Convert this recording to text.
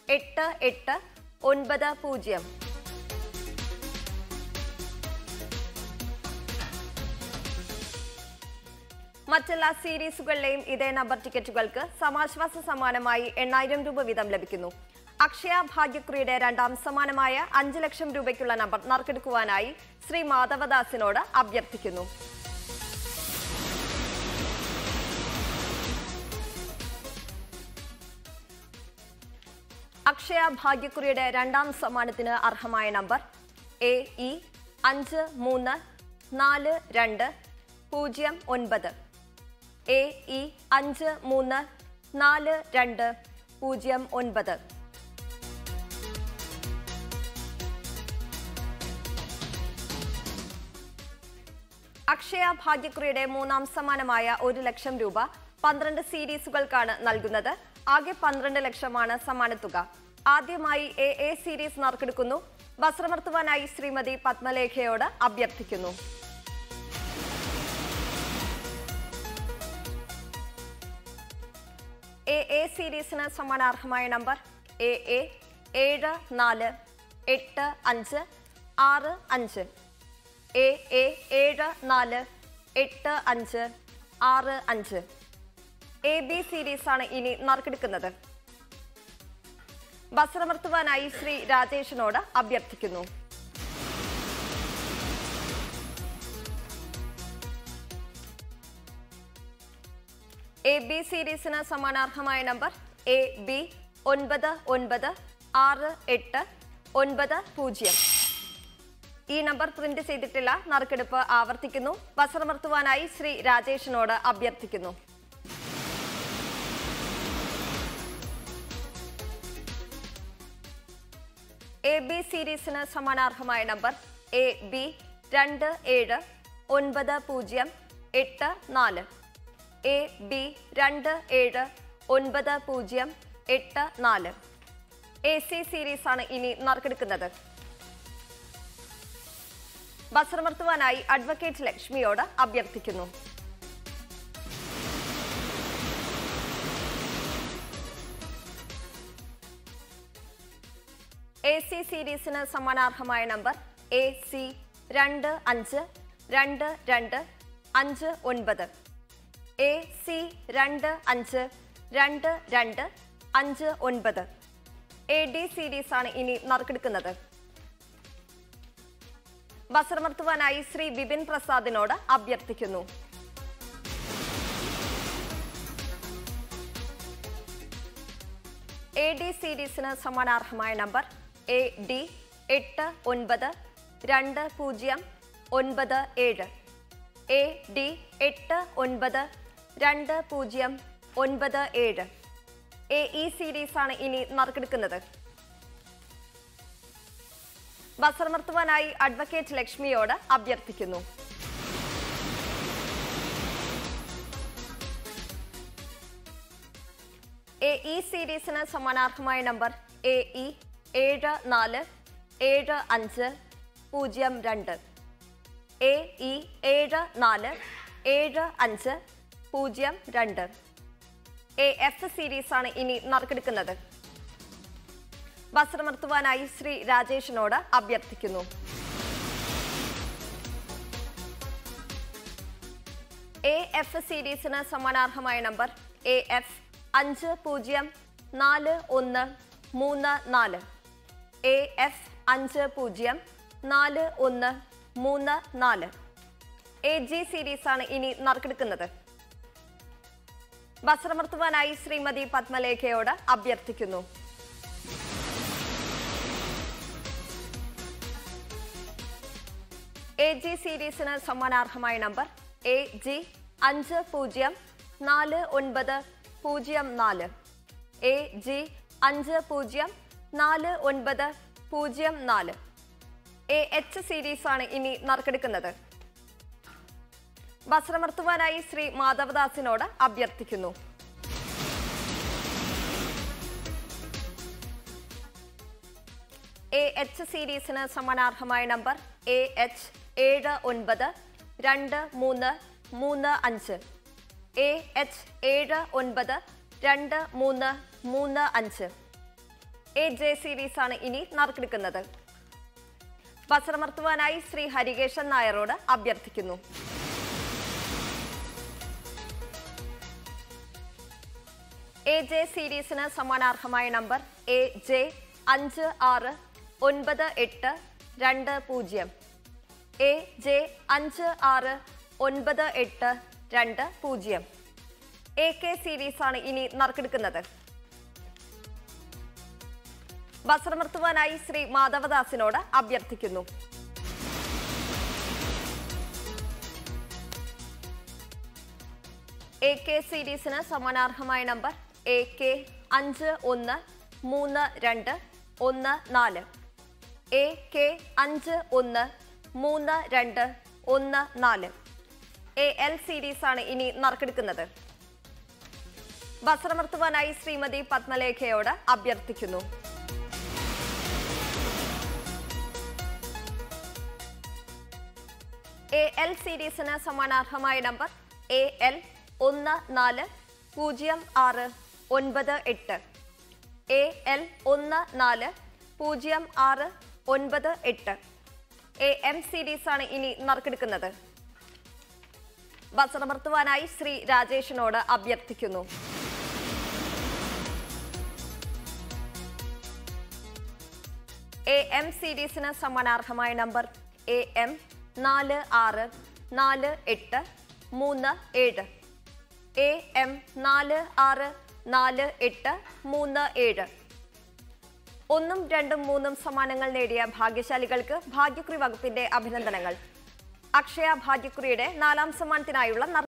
എട്ട് എട്ട് ഒൻപത് പൂജ്യം മറ്റെല്ലാ സീരീസുകളിലെയും ഇതേ നമ്പർ ടിക്കറ്റുകൾക്ക് സമാശ്വാസ സമ്മാനമായി എണ്ണായിരം രൂപ വീതം ലഭിക്കുന്നു അക്ഷയ ഭാഗ്യക്കുറിയുടെ രണ്ടാം സമ്മാനമായ അഞ്ച് ലക്ഷം രൂപയ്ക്കുള്ള നമ്പർ നറുക്കെടുക്കുവാനായി ശ്രീ മാധവദാസിനോട് അഭ്യർത്ഥിക്കുന്നു അക്ഷയ ഭാഗ്യക്കുറിയുടെ രണ്ടാം സമ്മാനത്തിന് അർഹമായ നമ്പർ എ ഇ അഞ്ച് മൂന്ന് നാല് രണ്ട് പൂജ്യം ഒൻപത് എ ഇ അഞ്ച് മൂന്ന് നാല് രണ്ട് പൂജ്യം ഒൻപത് അക്ഷയ ഭാഗ്യക്കുറിയുടെ മൂന്നാം സമ്മാനമായ ഒരു ലക്ഷം രൂപ പന്ത്രണ്ട് സീരീസുകൾക്കാണ് നൽകുന്നത് ആകെ പന്ത്രണ്ട് ലക്ഷമാണ് സമ്മാനത്തുക ആദ്യമായി എ എ സീരീസ് നറുക്കെടുക്കുന്നു വസ്ത്രമർത്തുവാനായി ശ്രീമതി പത്മലേഖയോട് അഭ്യർത്ഥിക്കുന്നു എ എ സീരീസിന് സമ്മാനാർഹമായ നമ്പർ എ എ ഏഴ് നാല് എട്ട് അഞ്ച് ആറ് അഞ്ച് എ എ ഏഴ് നാല് എട്ട് അഞ്ച് ആറ് അഞ്ച് എ ബി സീരീസാണ് ഇനി നറുക്കെടുക്കുന്നത് വസ്ത്രമർത്തുവാനായി ശ്രീ രാജേഷിനോട് അഭ്യർത്ഥിക്കുന്നു എ ബി സീരീസിന് സമ്മാനാർഹമായ നമ്പർ എ ബി ഒൻപത് ഒൻപത് ആറ് എട്ട് ഒൻപത് പൂജ്യം ഈ നമ്പർ പ്രിന്റ് ചെയ്തിട്ടില്ല നറുക്കെടുപ്പ് ആവർത്തിക്കുന്നു വസ്ത്രമർത്തുവാനായി ശ്രീ രാജേഷിനോട് അഭ്യർത്ഥിക്കുന്നു എ ബി സീരീസിന് സമ്മാനാർഹമായ നമ്പർ എ ബി രണ്ട് ഏഴ് ഒൻപത് പൂജ്യം എട്ട് നാല് എ ബി രണ്ട് ഏഴ് ഒൻപത് പൂജ്യം എട്ട് നാല് എ സി സീരീസാണ് ഇനി നറുക്കെടുക്കുന്നത് വസ്ത്രമർത്തുവാനായി അഡ്വക്കേറ്റ് ലക്ഷ്മിയോട് അഭ്യർത്ഥിക്കുന്നു എ സി സീരീസിന് സമ്മാനാർഹമായ നമ്പർ എ സി രണ്ട് അഞ്ച് രണ്ട് രണ്ട് അഞ്ച് ഒൻപത് എ സി രണ്ട് അഞ്ച് രണ്ട് രണ്ട് അഞ്ച് ഒൻപത് എ ഡി സീരീസാണ് ഇനി നറുക്കെടുക്കുന്നത് വസ്ത്രമർത്തുവാനായി ശ്രീ ബിപിൻ പ്രസാദിനോട് അഭ്യർത്ഥിക്കുന്നു എ ഡി സീരീസിന് സമ്മാനാർഹമായ നമ്പർ എ ഡി എട്ട് ഒൻപത് രണ്ട് പൂജ്യം ഒൻപത് ഏഴ് എ ഡി എട്ട് ഒൻപത് രണ്ട് പൂജ്യം ഒൻപത് ഏഴ് എ ഇ സീരീസാണ് ഇനി നറുക്കെടുക്കുന്നത് വസ്ത്രമർത്തുവാനായി അഡ്വക്കേറ്റ് ലക്ഷ്മിയോട് അഭ്യർത്ഥിക്കുന്നു എ ഇ സീരീസിന് സമ്മാനാർഹമായ നമ്പർ എ ഇ ഏഴ് നാല് ഏഴ് അഞ്ച് പൂജ്യം രണ്ട് എ ഇ ഏഴ് നാല് ഏഴ് അഞ്ച് പൂജ്യം രണ്ട് എ എഫ് സീരീസാണ് ഇനി നറുക്കെടുക്കുന്നത് വസ്ത്രമർത്തുവാനായി ശ്രീ രാജേഷിനോട് അഭ്യർത്ഥിക്കുന്നു എ എഫ് സീരീസിന് സമ്മാനാർഹമായ നമ്പർ എ എഫ് അഞ്ച് പൂജ്യം നാല് ഒന്ന് മൂന്ന് നാല് എ എഫ് അഞ്ച് പൂജ്യം നാല് ഒന്ന് മൂന്ന് നാല് എ ജി സീരീസാണ് ഇനി നറുക്കെടുക്കുന്നത് വസ്ത്രമർത്തുവാനായി ശ്രീമതി പത്മലേഖയോട് അഭ്യർത്ഥിക്കുന്നു എ ജി സീരീസിന് സമ്മാനാർഹമായ നമ്പർ എ ജി അഞ്ച് പൂജ്യം നാല് ഒൻപത് പൂജ്യം നാല് എ ജി അഞ്ച് പൂജ്യം നാല് ഒൻപത് പൂജ്യം നാല് എ എച്ച് സീരീസാണ് ഇനി നറുക്കെടുക്കുന്നത് വസ്ത്രമർത്തുവാനായി ശ്രീ മാധവദാസിനോട് അഭ്യർത്ഥിക്കുന്നു എ എച്ച് സീരീസിന് സമ്മാനാർഹമായ നമ്പർ എ എച്ച് ഏഴ് ഒൻപത് രണ്ട് മൂന്ന് മൂന്ന് അഞ്ച് എ എച്ച് ഏഴ് ഒൻപത് രണ്ട് മൂന്ന് മൂന്ന് അഞ്ച് എ ജെ സീരീസ് ആണ് ഇനി നറുക്കെടുക്കുന്നത് വസ്ത്രമർത്തുവാനായി ശ്രീ ഹരികേശൻ നായരോട് അഭ്യർത്ഥിക്കുന്നു എ ജെ സീരീസിന് സമ്മാനാർഹമായ നമ്പർ എ ജെ അഞ്ച് ആറ് ഒൻപത് എട്ട് രണ്ട് പൂജ്യം എ ജെ അഞ്ച് ആറ് ഒൻപത് എട്ട് രണ്ട് പൂജ്യം എ കെ സീരീസ് ആണ് ഇനി നറുക്കെടുക്കുന്നത് വസ്ത്രമർത്തുവാനായി ശ്രീ മാധവദാസിനോട് അഭ്യർത്ഥിക്കുന്നു എ കെ സീരീസിന് സമ്മാനാർഹമായ നമ്പർ എ കെ അഞ്ച് ഒന്ന് മൂന്ന് രണ്ട് ഒന്ന് നാല് എ കെ അഞ്ച് ഒന്ന് മൂന്ന് രണ്ട് ഒന്ന് നാല് എ എൽ സീരീസ് ആണ് ഇനി നറുക്കെടുക്കുന്നത് വസ്ത്രമർത്തുവാനായി ശ്രീമതി പത്മലേഖയോട് അഭ്യർത്ഥിക്കുന്നു എ എൽ സീരീസിന് സമ്മാനാർഹമായ നമ്പർ എ എൽ ഒന്ന് നാല് പൂജ്യം ആറ് ഒൻപത് എട്ട് എ എൽ ഒന്ന് നാല് പൂജ്യം ആറ് ഒൻപത് എട്ട് എ എം സീരീസ് ആണ് ഇനി നറുക്കെടുക്കുന്നത് വസ്ത്രമർത്തുവാനായി ശ്രീ രാജേഷിനോട് അഭ്യർത്ഥിക്കുന്നു എ എം സീരീസിന് സമ്മാനാർഹമായ നമ്പർ എ എം നാല് ആറ് നാല് എട്ട് മൂന്ന് ഏഴ് എ എം നാല് ആറ് നാല് എട്ട് മൂന്ന് ഏഴ് ഒന്നും രണ്ടും മൂന്നും സമ്മാനങ്ങൾ നേടിയ ഭാഗ്യശാലികൾക്ക് ഭാഗ്യക്കുറി വകുപ്പിന്റെ അഭിനന്ദനങ്ങൾ അക്ഷയ ഭാഗ്യക്കുറിയുടെ നാലാം സമ്മാനത്തിനായുള്ള നറുക്കെടുപ്പ്